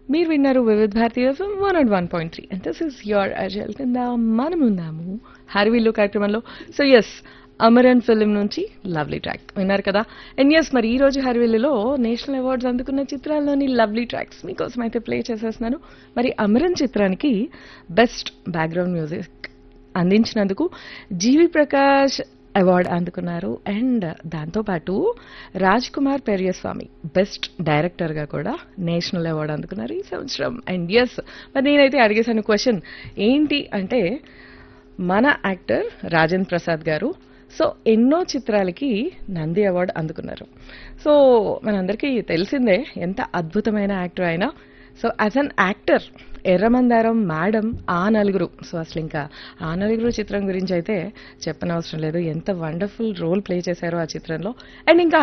మీరు విన్నారు వివిధ భారతీయ FM one and one point three and this is your అజల్ కింద మనమున్నాము హరివిల్లు కార్యక్రమంలో సో ఎస్ అమరన్ ఫిల్మ్ నుంచి లవ్లీ ట్రాక్ విన్నారు కదా అండ్ ఎస్ మరి ఈ రోజు హరివిల్లులో నేషనల్ అవార్డ్స్ అందుకున్న చిత్రాల్లోని లవ్లీ ట్రాక్స్ మీకోసం అయితే ప్లే చేసేస్తున్నాను మరి అమరన్ చిత్రానికి బెస్ట్ బ్యాక్గ్రౌండ్ మ్యూజిక్ అందించినందుకు జీవి ప్రకాష్ అవార్డ్ అందుకున్నారు అండ్ దాంతోపాటు రాజ్ కుమార్ పెరియస్వామి బెస్ట్ డైరెక్టర్గా కూడా నేషనల్ అవార్డు అందుకున్నారు ఈ సంవత్సరం అండ్ ఎస్ మరి నేనైతే అడిగేశాను క్వశ్చన్ ఏంటి అంటే మన యాక్టర్ రాజేంద్ర ప్రసాద్ గారు సో ఎన్నో చిత్రాలకి నంది అవార్డు అందుకున్నారు సో మనందరికీ తెలిసిందే ఎంత అద్భుతమైన యాక్టర్ అయినా so as an actor Erramandaram madam ఆ నలుగురు సో అసలు ఇంకా ఆ నలుగురు చిత్రం గురించి అయితే చెప్పనవసరం లేదు ఎంత వండర్ఫుల్ రోల్ ప్లే చేశారో ఆ చిత్రంలో అండ్ ఇంకా